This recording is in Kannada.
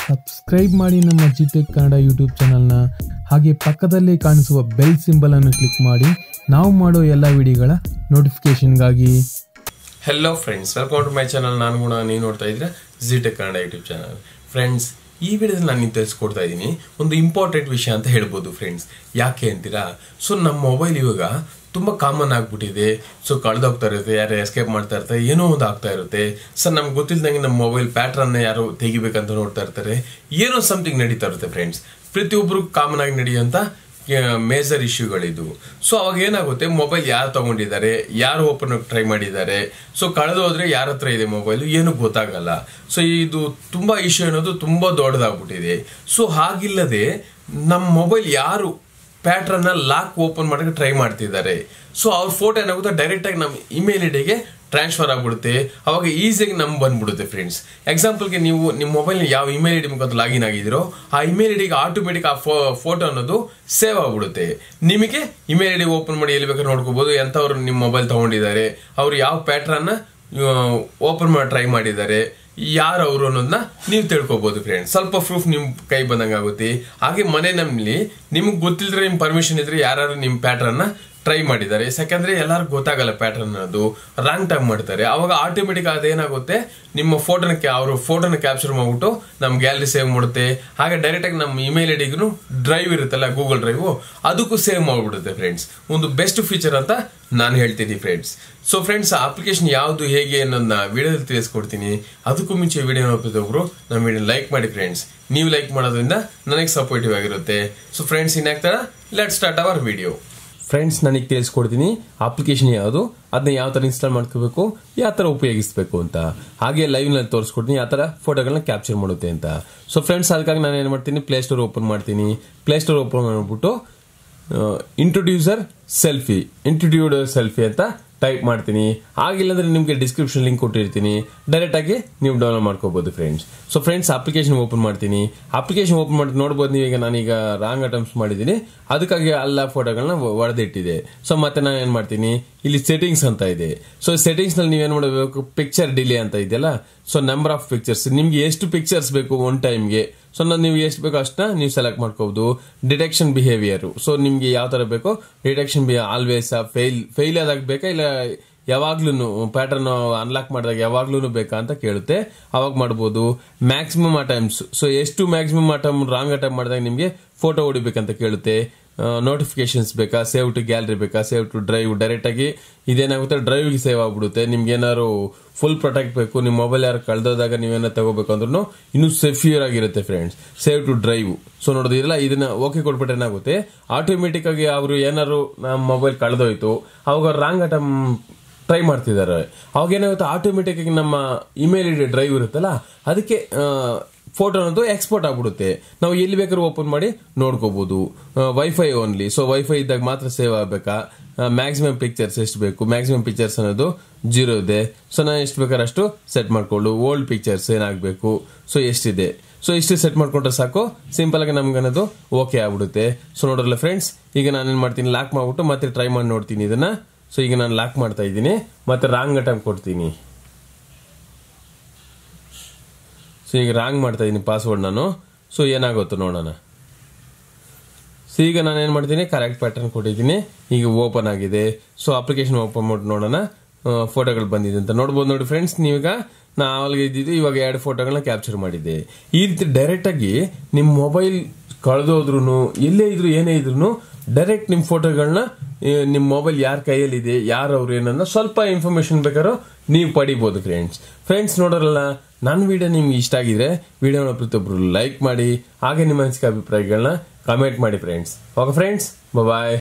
ಸಬ್ಸ್ಕ್ರೈಬ್ ಮಾಡಿ ನಮ್ಮ ಜಿಟೆಕ್ ಕನ್ನಡ ಯೂಟ್ಯೂಬ್ ಚಾನಲ್ನ ಹಾಗೆ ಪಕ್ಕದಲ್ಲೇ ಕಾಣಿಸುವ ಬೆಲ್ ಸಿಂಬಲ್ ಅನ್ನು ಕ್ಲಿಕ್ ಮಾಡಿ ನಾವು ಮಾಡೋ ಎಲ್ಲ ವಿಡಿಯೋಗಳ ನೋಟಿಫಿಕೇಶನ್ಗಾಗಿ hello friends welcome to my channel ನಾನು ಕೂಡ ನೀವು ನೋಡ್ತಾ ಇದ್ರೆ G Tech Kannada YouTube channel friends ಈ ವಿಡಿಯೋದಲ್ಲಿ ನಾನು ನೀವು ತಿಳಿಸ್ಕೊಡ್ತಾ ಇದ್ದೀನಿ ಒಂದು ಇಂಪಾರ್ಟೆಂಟ್ ವಿಷಯ ಅಂತ ಹೇಳ್ಬೋದು ಫ್ರೆಂಡ್ಸ್ ಯಾಕೆ ಅಂತೀರಾ ಸೊ ನಮ್ಮ ಮೊಬೈಲ್ ಇವಾಗ ತುಂಬ ಕಾಮನ್ ಆಗ್ಬಿಟ್ಟಿದೆ ಸೊ ಕಳೆದೋಗ್ತಾ ಇರುತ್ತೆ ಯಾರು ಎಸ್ಕೇಪ್ ಮಾಡ್ತಾ ಇರ್ತಾರೆ ಏನೋ ಒಂದು ಆಗ್ತಾ ಇರುತ್ತೆ ಸರ್ ನಮ್ಗೆ ಗೊತ್ತಿಲ್ದಂಗೆ ನಮ್ಮ ಮೊಬೈಲ್ ಪ್ಯಾಟ್ರನ್ನ ಯಾರು ತೆಗಿಬೇಕಂತ ನೋಡ್ತಾ ಇರ್ತಾರೆ ಏನೋ ಸಮಥಿಂಗ್ ನಡೀತಾ ಇರುತ್ತೆ ಫ್ರೆಂಡ್ಸ್ ಪ್ರತಿಯೊಬ್ಬರು ಕಾಮನ್ ಆಗಿ ನಡೆಯುವಂಥ ಮೇಜರ್ ಇಶ್ಯೂಗಳಿದು ಸೊ ಅವಾಗ ಏನಾಗುತ್ತೆ ಮೊಬೈಲ್ ಯಾರು ತಗೊಂಡಿದ್ದಾರೆ ಯಾರು ಓಪನ್ ಟ್ರೈ ಮಾಡಿದ್ದಾರೆ ಸೊ ಕಳೆದು ಹೋದ್ರೆ ಯಾರ ಹತ್ರ ಇದೆ ಮೊಬೈಲ್ ಏನು ಗೊತ್ತಾಗಲ್ಲ ಸೊ ಇದು ತುಂಬಾ ಇಶ್ಯೂ ಅನ್ನೋದು ತುಂಬಾ ದೊಡ್ಡದಾಗ್ಬಿಟ್ಟಿದೆ ಸೊ ಹಾಗಿಲ್ಲದೆ ನಮ್ಮ ಮೊಬೈಲ್ ಯಾರು ಪ್ಯಾಟ್ರನ್ನ ಲಾಕ್ ಓಪನ್ ಮಾಡಕ್ಕೆ ಟ್ರೈ ಮಾಡ್ತಿದ್ದಾರೆ ಸೊ ಅವ್ರ ಫೋಟೋ ಏನಾಗುತ್ತೆ ಡೈರೆಕ್ಟ್ ಆಗಿ ನಮ್ಮ ಇಮೇಲ್ ಐಡಿಗೆ ಟ್ರಾನ್ಸ್ಫರ್ ಆಗ್ಬಿಡುತ್ತೆ ಅವಾಗ ಈಸಿಯಾಗಿ ನಮ್ಗೆ ಬಂದ್ಬಿಡುತ್ತೆ ಫ್ರೆಂಡ್ಸ್ ಎಕ್ಸಾಂಪಲ್ಗೆ ನೀವು ನಿಮ್ಮ ಮೊಬೈಲ್ ಯಾವ ಇಮೇಲ್ ಐಡಿ ಮುಖಾಂತರ ಲಾಗಿನ್ ಆಗಿದ್ದೀರೋ ಆ ಇಮೇಲ್ ಐಡಿಗೆ ಆಟೋಮೆಟಿಕ್ ಆ ಫೋಟೋ ಅನ್ನೋದು ಸೇವ್ ಆಗ್ಬಿಡುತ್ತೆ ನಿಮಗೆ ಇಮೇಲ್ ಐಡಿ ಓಪನ್ ಮಾಡಿ ಎಲ್ಲಿ ಬೇಕಾದ್ರೆ ನೋಡ್ಕೋಬಹುದು ಎಂಥವ್ರು ನಿಮ್ಮ ಮೊಬೈಲ್ ತಗೊಂಡಿದ್ದಾರೆ ಅವ್ರು ಯಾವ ಪ್ಯಾಟ್ರನ್ನ ಓಪನ್ ಮಾಡಿ ಟ್ರೈ ಮಾಡಿದ್ದಾರೆ ಯಾರು ಅವರು ಅನ್ನೋದನ್ನ ನೀವು ತಿಳ್ಕೊಬಹುದು ಫ್ರೆಂಡ್ಸ್ ಸ್ವಲ್ಪ ಪ್ರೂಫ್ ನಿಮ್ ಕೈ ಬಂದಂಗೆ ಆಗುತ್ತೆ ಹಾಗೆ ಮನೆ ನಮ್ಮಲ್ಲಿ ನಿಮ್ಗೆ ಗೊತ್ತಿಲ್ಲದ್ರೆ ನಿಮ್ ಪರ್ಮಿಷನ್ ಇದ್ರೆ ಯಾರು ನಿಮ್ ಪ್ಯಾಟ್ರನ್ನ ಟ್ರೈ ಮಾಡಿದ್ದಾರೆ ಯಾಕಂದ್ರೆ ಎಲ್ಲರಿಗೂ ಗೊತ್ತಾಗಲ್ಲ ಪ್ಯಾಟರ್ನ್ ಅನ್ನೋದು ರಾಂಗ್ ಟೈಮ್ ಮಾಡ್ತಾರೆ ಅವಾಗ ಆಟೋಮೆಟಿಕ್ ಅದೇನಾಗುತ್ತೆ ನಿಮ್ಮ ಫೋಟೋನ ಅವ್ರ ಫೋಟೋನ ಕ್ಯಾಪ್ಚರ್ ಮಾಡ್ಬಿಟ್ಟು ನಮ್ ಗ್ಯಾಲರಿ ಸೇವ್ ಮಾಡುತ್ತೆ ಹಾಗೆ ಡೈರೆಕ್ಟ್ ಆಗಿ ನಮ್ಮ ಇಮೇಲ್ ಐಡಿಗೂ ಡ್ರೈವ್ ಇರುತ್ತಲ್ಲ ಗೂಗಲ್ ಡ್ರೈವ್ ಅದಕ್ಕೂ ಸೇವ್ ಮಾಡ್ಬಿಡುತ್ತೆ ಫ್ರೆಂಡ್ಸ್ ಒಂದು ಬೆಸ್ಟ್ ಫೀಚರ್ ಅಂತ ನಾನು ಹೇಳ್ತೀನಿ ಫ್ರೆಂಡ್ಸ್ ಸೊ ಫ್ರೆಂಡ್ಸ್ ಅಪ್ಲಿಕೇಶನ್ ಯಾವುದು ಹೇಗೆ ಅನ್ನೋದನ್ನ ವಿಡಿಯೋದಲ್ಲಿ ತಿಳಿಸ್ಕೊಡ್ತೀನಿ ಅದಕ್ಕೂ ಮುಂಚೆ ವಿಡಿಯೋ ನೋಡ್ತಿದ್ದೊಬ್ರು ನಮ್ಮ ವಿಡಿಯೋ ಲೈಕ್ ಮಾಡಿ ಫ್ರೆಂಡ್ಸ್ ನೀವು ಲೈಕ್ ಮಾಡೋದ್ರಿಂದ ನನಗೆ ಸಪೋರ್ಟಿವ್ ಆಗಿರುತ್ತೆ ಸೊ ಫ್ರೆಂಡ್ಸ್ ಇನ್ನಾಗ್ತಾರ let start our video friends ನನಗೆ ತಿಳಿಸ್ಕೊಡ್ತೀನಿ ಅಪ್ಲಿಕೇಶನ್ ಯಾವುದು ಅದನ್ನ ಯಾವ ಥರ ಇನ್ಸ್ಟಾಲ್ ಮಾಡ್ಕೋಬೇಕು ಯಾವ ಥರ ಉಪಯೋಗಿಸಬೇಕು ಅಂತ ಹಾಗೆ ಲೈವ್ ನಲ್ಲಿ ತೋರಿಸ್ಕೊಡ್ತೀನಿ ಯಾವ ಥರ ಫೋಟೋಗಳನ್ನ ಕ್ಯಾಪ್ಚರ್ ಮಾಡುತ್ತೆ ಅಂತ ಸೊ ಫ್ರೆಂಡ್ಸ್ ಅದಕ್ಕಾಗಿ ನಾನು ಏನು ಮಾಡ್ತೀನಿ ಪ್ಲೇ ಸ್ಟೋರ್ ಓಪನ್ ಮಾಡ್ತೀನಿ ಪ್ಲೇ ಸ್ಟೋರ್ ಓಪನ್ ಮಾಡ್ಬಿಟ್ಟು ಇಂಟ್ರೊಡ್ಯೂಸರ್ ಸೆಲ್ಫಿ ಇಂಟ್ರೊಡ್ಯೂಡರ್ ಸೆಲ್ಫಿ ಅಂತ ಟೈಪ್ ಮಾಡ್ತೀನಿ ಆಗಿಲ್ಲಂದ್ರೆ ನಿಮಗೆ ಡಿಸ್ಕ್ರಿಪ್ಷನ್ ಲಿಂಕ್ ಕೊಟ್ಟಿರ್ತೀನಿ ಡೈರೆಕ್ಟ್ ಆಗಿ ನೀವು ಡೌನ್ಲೋಡ್ ಮಾಡ್ಕೋಬಹುದು friends so friends application open ಮಾಡ್ತೀನಿ ಅಪ್ಲಿಕೇಶನ್ ಓಪನ್ ಮಾಡಿ ನೋಡ್ಬೋದು ನೀವೀಗ ನಾನೀಗ ರಾಂಗ್ ಅಟೆಂಪ್ಟ್ಸ್ ಮಾಡಿದ್ದೀನಿ ಅದಕ್ಕಾಗಿ ಎಲ್ಲ ಫೋಟೋಗಳನ್ನ ಹೊಡೆದಿಟ್ಟಿದೆ ಸೊ ಮತ್ತೆ ನಾನು ಏನ್ ಮಾಡ್ತೀನಿ ಇಲ್ಲಿ ಸೆಟ್ಟಿಂಗ್ಸ್ ಅಂತ ಇದೆ ಸೊ ಸೆಟ್ಟಿಂಗ್ಸ್ ನಲ್ಲಿ ನೀವೇನ್ ಮಾಡಬೇಕು ಪಿಕ್ಚರ್ ಡಿಲೇ ಅಂತ ಇದೆಯಲ್ಲ ಸೊ ನಂಬರ್ ಆಫ್ ಪಿಕ್ಚರ್ಸ್ ನಿಮ್ಗೆ ಎಷ್ಟು ಪಿಕ್ಚರ್ಸ್ ಬೇಕು ಒನ್ ಟೈಮ್ಗೆ ಸೊ ನಾನು ನೀವು ಎಷ್ಟು ಬೇಕೋ ಅಷ್ಟನ್ನ ನೀವು ಸೆಲೆಕ್ಟ್ ಮಾಡ್ಕೋಬಹುದು ಡಿಟೆಕ್ಷನ್ ಬಿಹೇವಿಯರ್ ಸೊ ನಿಮ್ಗೆ ಯಾವ ತರ ಬೇಕೋ detection be always fail fail ಆದಾಗ ಬೇಕಾ ಇಲ್ಲ ಯಾವಾಗ್ಲೂ ಪ್ಯಾಟರ್ನ್ ಅನ್ಲಾಕ್ ಮಾಡಿದಾಗ ಯಾವಾಗ್ಲೂ ಬೇಕಾ ಅಂತ ಕೇಳುತ್ತೆ ಅವಾಗ ಮಾಡ್ಬೋದು ಮ್ಯಾಕ್ಸಿಮಮ್ ಅಟೈಮ್ಸ್ ಸೊ ಎಷ್ಟು ಮ್ಯಾಕ್ಸಿಮಮ್ ಅಟೈಮ್ ರಾಂಗ್ ಅಟೈಮ್ ಮಾಡಿದಾಗ ನಿಮ್ಗೆ ಫೋಟೋ ಹೊಡಿಬೇಕಂತ ಕೇಳುತ್ತೆ ನೋಟಿಫಿಕೇಶನ್ಸ್ ಬೇಕಾ ಸೇವ್ ಟು ಗ್ಯಾಲರಿ ಬೇಕಾ ಸೇವ್ ಟು ಡ್ರೈವ್ ಡೈರೆಕ್ಟ್ ಆಗಿ ಇದೇನಾಗುತ್ತೆ ಡ್ರೈವ್ಗೆ ಸೇವ್ ಆಗ್ಬಿಡುತ್ತೆ ನಿಮ್ಗೆ ಏನಾದ್ರು ಫುಲ್ ಪ್ರೊಟೆಕ್ಟ್ ಬೇಕು ನಿಮ್ಮ ಮೊಬೈಲ್ ಯಾರು ಕಳೆದೋದಾಗ ನೀವೇನೋ ತಗೋಬೇಕು ಅಂದ್ರೂ ಇನ್ನೂ ಸೆಫ್ಯೂರ್ ಆಗಿರುತ್ತೆ friends save to drive so ನೋಡೋದಿಲ್ಲ ಇದನ್ನ ಓಕೆ ಕೊಟ್ಬಿಟ್ರೆ ಏನಾಗುತ್ತೆ ಆಟೋಮೆಟಿಕ್ ಆಗಿ ಅವರು ಏನಾದ್ರು ನಮ್ಮ ಮೊಬೈಲ್ ಕಳೆದೋಯ್ತು ಅವಾಗ ರಾಂಗ್ ಅಟಮ್ ಟ್ರೈ ಮಾಡ್ತಿದ್ದಾರೆ ಅವಾಗ ಏನಾಗುತ್ತೆ ಆಟೋಮೆಟಿಕ್ ಆಗಿ ನಮ್ಮ ಇಮೇಲ್ ಐಡಿ ಡ್ರೈವ್ ಇರುತ್ತಲ್ಲ ಅದಕ್ಕೆ ಫೋಟೋ ಅನ್ನೋದು ಎಕ್ಸ್ಪೋರ್ಟ್ ಆಗ್ಬಿಡುತ್ತೆ ನಾವು ಎಲ್ಲಿ ಬೇಕಾದ್ರೂ ಓಪನ್ ಮಾಡಿ ನೋಡ್ಕೋಬಹುದು ವೈಫೈ ಓನ್ಲಿ ಸೊ ವೈಫೈ ಇದ್ದಾಗ ಮಾತ್ರ ಸೇವ್ ಆಗಬೇಕಾ ಮ್ಯಾಕ್ಸಿಮಮ್ ಪಿಕ್ಚರ್ಸ್ ಎಷ್ಟು ಬೇಕು ಮ್ಯಾಕ್ಸಿಮಮ್ ಪಿಕ್ಚರ್ಸ್ ಅನ್ನೋದು ಜೀರೋ ಇದೆ ಸೊ ನಾನು ಎಷ್ಟು ಬೇಕಾದ್ರೆ ಅಷ್ಟು ಸೆಟ್ ಮಾಡ್ಕೊಳ್ಳು ಓಲ್ಡ್ ಪಿಕ್ಚರ್ಸ್ ಏನಾಗಬೇಕು ಸೊ ಎಷ್ಟಿದೆ ಸೊ ಇಷ್ಟು ಸೆಟ್ ಮಾಡ್ಕೊಂಡ್ರೆ ಸಾಕು ಸಿಂಪಲ್ ಆಗಿ ನಮ್ಗೆ ಅನ್ನೋದು ಓಕೆ ಆಗ್ಬಿಡುತ್ತೆ ಸೊ ನೋಡ್ರಲ್ಲ ಫ್ರೆಂಡ್ಸ್ ಈಗ ನಾನು ಏನ್ ಮಾಡ್ತೀನಿ ಲಾಕ್ ಮಾಡ್ಬಿಟ್ಟು ಮತ್ತೆ ಟ್ರೈ ಮಾಡಿ ನೋಡ್ತೀನಿ ಇದನ್ನ ಸೊ ಈಗ ನಾನು ಲಾಕ್ ಮಾಡ್ತಾ ಇದ್ದೀನಿ ಮತ್ತೆ ರಾಂಗ್ ಅಟೆಂಪ್ ಕೊಡ್ತೀನಿ ಸೊ ಈಗ ರಾಂಗ್ ಮಾಡ್ತಾ ಇದ್ದೀನಿ ಪಾಸ್ವರ್ಡ್ ನಾನು ಸೊ ಏನಾಗುತ್ತೋ ನೋಡೋಣ ಸೊ ಈಗ ನಾನು ಏನು ಮಾಡ್ತೀನಿ ಕರೆಕ್ಟ್ ಪ್ಯಾಟರ್ನ್ ಕೊಟ್ಟಿದ್ದೀನಿ ಈಗ ಓಪನ್ ಆಗಿದೆ ಸೊ ಅಪ್ಲಿಕೇಶನ್ ಓಪನ್ ಮಾಡಿ ನೋಡೋಣ ಫೋಟೋಗಳು ಬಂದಿದೆ ಅಂತ ನೋಡ್ಬೋದು ನೋಡಿ ಫ್ರೆಂಡ್ಸ್ ನೀವೀಗ ನಾ ಆವಾಗಲೇ ಇದ್ದಿದ್ದು ಇವಾಗ ಎರಡು ಫೋಟೋಗಳನ್ನ ಕ್ಯಾಪ್ಚರ್ ಮಾಡಿದ್ದೆ ಈ ರೀತಿ ಡೈರೆಕ್ಟ್ ಆಗಿ ನಿಮ್ಮ ಮೊಬೈಲ್ ಕಳೆದೋದ್ರು ಎಲ್ಲೇ ಇದ್ರು ಏನೇ ಇದ್ರು ಡೈರೆಕ್ಟ್ ನಿಮ್ಮ ಫೋಟೋಗಳನ್ನ ನಿಮ್ಮ ಮೊಬೈಲ್ ಯಾರ ಕೈಯಲ್ಲಿದೆ ಯಾರು ಅವ್ರು ಏನನ್ನ ಸ್ವಲ್ಪ ಇನ್ಫಾರ್ಮೇಶನ್ ಬೇಕಾದ್ರೂ ನೀವು ಪಡಿಬಹುದು ಫ್ರೆಂಡ್ಸ್ ಫ್ರೆಂಡ್ಸ್ ನೋಡೋರಲ್ಲ ನನ್ನ ವಿಡಿಯೋ ನಿಮ್ಗೆ ಇಷ್ಟ ಆಗಿದ್ರೆ ವಿಡಿಯೋನ ಪ್ರತಿಯೊಬ್ಬರು ಲೈಕ್ ಮಾಡಿ ಹಾಗೆ ನಿಮ್ಮ ಅನಿಸಿಕೆ ಅಭಿಪ್ರಾಯಗಳನ್ನ ಕಮೆಂಟ್ ಮಾಡಿ ಫ್ರೆಂಡ್ಸ್ ಓಕೆ ಫ್ರೆಂಡ್ಸ್ ಬಾಯ್